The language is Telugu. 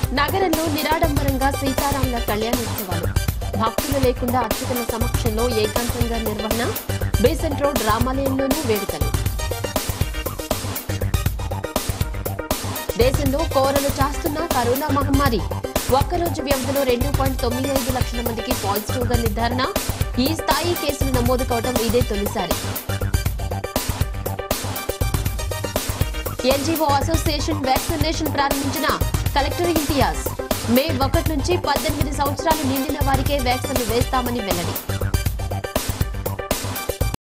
నగరంలో నిరాడంబరంగా సీతారాముల కళ్యాణోత్సవాలు భక్తులు లేకుండా అర్చకుల సమక్షంలో ఏకాంతంగా నిర్వహణ బేసెంట్ రోడ్ రామాలయంలోనూ వేడుకలు దేశంలో కోరలు చాస్తున్న కరోనా మహమ్మారి ఒక్కరోజు వ్యవధిలో రెండు పాయింట్ తొమ్మిది ఐదు లక్షల మందికి పాజిటివ్ గా నిర్ధారణ ఈ స్థాయి కేసులు నమోదు కావడం ఇదే తొలిసారి ఎన్జీఓ అసోసియేషన్ వ్యాక్సినేషన్ ప్రారంభించిన కలెక్టర్ ఇంతియాజ్ మే ఒకటి నుంచి పద్దెనిమిది సంవత్సరాలు నిండిన వారికే వ్యాక్సిన్లు వేస్తామని వెల్లడి